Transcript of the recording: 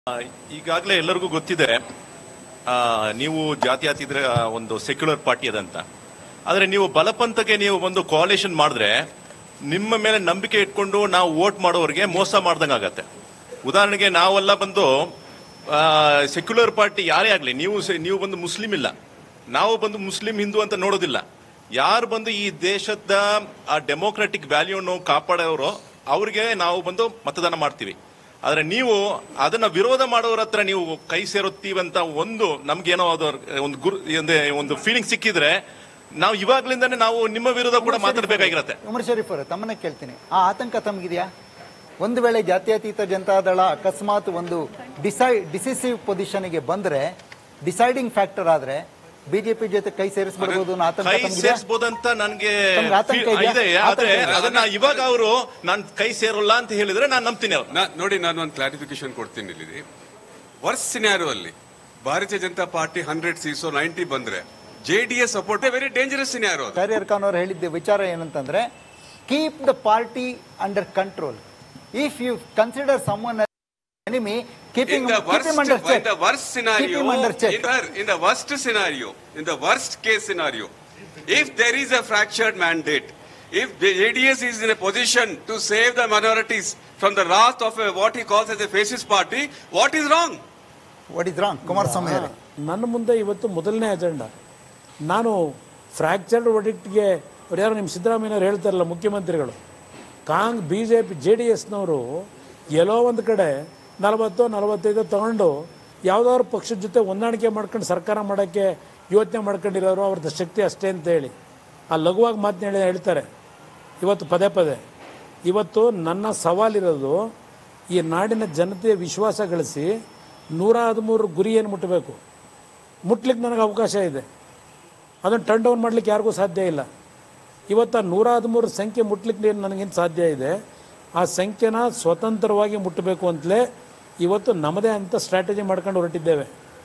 ಈಗಾಗಲೇ ಎಲ್ಲರಿಗೂ ಗೊತ್ತಿದೆ ಆ, ನೀವು ಜಾತ್ಯತೀತ ಒಂದು ಸೆಕ್ಯುಲರ್ ಪಾರ್ಟಿ ಅದಂತ ಆದರೆ ನೀವು ಬಲಪಂಥಕ್ಕೆ ನೀವು ಒಂದು ಕೋಲೇಷನ್ ಮಾಡಿದ್ರೆ ನಿಮ್ಮ ಮೇಲೆ ನಂಬಿಕೆ ಇಟ್ಕೊಂಡು ನಾವು ವೋಟ್ ಮಾಡೋರಿಗೆ ಮೋಸ ಮಾಡ್ದಂಗಾಗತ್ತೆ ಉದಾಹರಣೆಗೆ ನಾವೆಲ್ಲ ಬಂದು ಸೆಕ್ಯುಲರ್ ಪಾರ್ಟಿ ಯಾರೇ ಆಗಲಿ ನೀವು ಸೆ- ನೀವು ಬಂದು ಮುಸ್ಲಿಂ ಇಲ್ಲ ನಾವು ಬಂದು ಮುಸ್ಲಿಂ ಹಿಂದೂ ಅಂತ ನೋಡೋದಿಲ್ಲ ಯಾರು ಬಂದು ಈ ದೇಶದ ಆ ಡೆಮೋಕ್ರೆಟಿಕ್ ವ್ಯಾಲ್ಯೂನು ಕಾಪಾಡೋರು ಅವ್ರಿಗೆ ನಾವು ಬಂದು ಮತದಾನ ಮಾಡ್ತೀವಿ ಆದ್ರೆ ನೀವು ಅದನ್ನ ವಿರೋಧ ಮಾಡೋರ ಹತ್ರ ನೀವು ಕೈ ಸೇರುತ್ತೀವಂತ ಒಂದು ನಮ್ಗೇನೋ ಅದು ಒಂದು ಗುರು ಅಂದ್ರೆ ಒಂದು ಫೀಲಿಂಗ್ ಸಿಕ್ಕಿದ್ರೆ ನಾವು ಇವಾಗ್ಲಿಂದಾನೇ ನಾವು ನಿಮ್ಮ ವಿರುದ್ಧ ಕೂಡ ಮಾತಾಡ್ಬೇಕಾಗಿರತ್ತೆ ಉಮರ್ ಶರೀಫ್ ಅವರೇ ತಮ್ಮನ್ನ ಕೇಳ್ತೀನಿ ಆ ಆತಂಕ ತಮಗಿದೆಯಾ ಒಂದು ವೇಳೆ ಜಾತ್ಯತೀತ ಜನತಾದಳ ಅಕಸ್ಮಾತ್ ಒಂದು ಡಿಸೈ ಡಿಸಿಸಿವ್ ಪೊಸಿಷನ್ಗೆ ಬಂದ್ರೆ ಡಿಸೈಡಿಂಗ್ ಫ್ಯಾಕ್ಟರ್ ಆದ್ರೆ ಬಿಜೆಪಿ ಜೊತೆ ಕೈ ಸೇರಿಸ್ಬಿಡ್ಬೋದು ಅನ್ನೋ ಆತಂಕ ಕೈ ತಮಗಿದೆಯಾ ಸೇರಿಸಬಹುದಂತ ನನ್ಗೆ ತಮ್ಗೆ ಆತಂಕ feel- ಇದೆಯಾ? ಇದೆ ಆದ್ರೆ ಆತಂಕ ಇದೆಯಾ? ಅದನ್ನ ಇವಾಗ ಅವರು ನಾನ್ ಕೈ ಸೇರಲ್ಲ ಅಂತ ಹೇಳಿದ್ರೆ ನಾನು ನಂಬ್ತೀನಿ ಅವ್ರು ನಾ- ನೋಡಿ ನಾನು ಒಂದು ಕ್ಲಾರಿಫಿಕೇಶನ್ ಕೊಡ್ತೀನಿ ಇಲ್ಲಿ ವರ್ಸ್ ಸಿನಾರೋ ಅಲ್ಲಿ ಭಾರತೀಯ ಜನತಾ ಪಾರ್ಟಿ ಹಂಡ್ರೆಡ್ ಸೀಸೋ ನೈಂಟಿ ಬಂದ್ರೆ J D S support very dangerous scenario ಅದು ಖೈರಿಯರ್ ಖಾನ್ ಅವರು ಹೇಳಿದ್ದ ವಿಚಾರ ಏನಂತಂದ್ರೆ keep the party under control if you consider some enemy In keeping the keep worst, him under in check the worst scenario, Keep him under check. in the- in the worst scenario, in the worst case scenario, if there is a fractured mandate, if the JDS is in a position to save the minorities from the wrath of a, what he calls as a fascist party, what is wrong? What is wrong Kumaraswamy ಅವರೇ ನನ್ನ ಮುಂದೆ ಇವತ್ತು ಮೊದಲನೇ agenda ನಾನು fractured ಒಡಿಟ್ಗೆ ಯಾರು ನಿಮ್ಮ ಸಿದ್ದರಾಮಯ್ಯನವ್ರು ಹೇಳ್ತಾರಲ್ಲ ಮುಖ್ಯಮಂತ್ರಿಗಳು ಕಾಂಗ್ B J P J D ಎಸ್ನವರು ಎಲ್ಲೋ ಒಂದು ಕಡೆ ನಲವತ್ತು ನಲವತ್ತೈದು ತಗೊಂಡು ಯಾವುದಾದ್ರು ಪಕ್ಷದ ಜೊತೆ ಹೊಂದಾಣಿಕೆ ಮಾಡ್ಕೊಂಡು ಸರ್ಕಾರ ಮಾಡೋಕ್ಕೆ ಯೋಚನೆ ಮಾಡ್ಕೊಂಡಿರೋರು ಅವ್ರದ್ದು ಶಕ್ತಿ ಅಷ್ಟೇ ಅಂತ ಹೇಳಿ ಆ ಲಘುವಾಗಿ ಮಾತನ್ನ ಹೇಳಿ ಹೇಳ್ತಾರೆ ಇವತ್ತು ಪದೇ ಪದೇ ಇವತ್ತು ನನ್ನ ಸವಾಲಿರೋದು ಈ ನಾಡಿನ ಜನತೆಯ ವಿಶ್ವಾಸ ಗಳಿಸಿ ನೂರ ಹದಿಮೂರು ಗುರಿಯನ್ನು ಮುಟ್ಟಬೇಕು ಮುಟ್ಲಿಕ್ಕೆ ನನಗೆ ಅವಕಾಶ ಇದೆ ಅದನ್ನು ಟರ್ನ್ ಡೌನ್ ಮಾಡಲಿಕ್ಕೆ ಯಾರಿಗೂ ಸಾಧ್ಯ ಇಲ್ಲ ಇವತ್ತು ಆ ನೂರ ಹದಿಮೂರು ಸಂಖ್ಯೆ ಮುಟ್ಲಿಕ್ಕೆ ನನಗೇನು ಸಾಧ್ಯ ಇದೆ ಆ ಸಂಖ್ಯೆನ ಸ್ವತಂತ್ರವಾಗಿ ಮುಟ್ಟಬೇಕು ಅಂತಲೇ ಇವತ್ತು ನಮ್ಮದೇ ಅಂತ ಸ್ಟ್ರಾಟಜಿ ಮಾಡ್ಕೊಂಡು ಹೊರಟಿದ್ದೇವೆ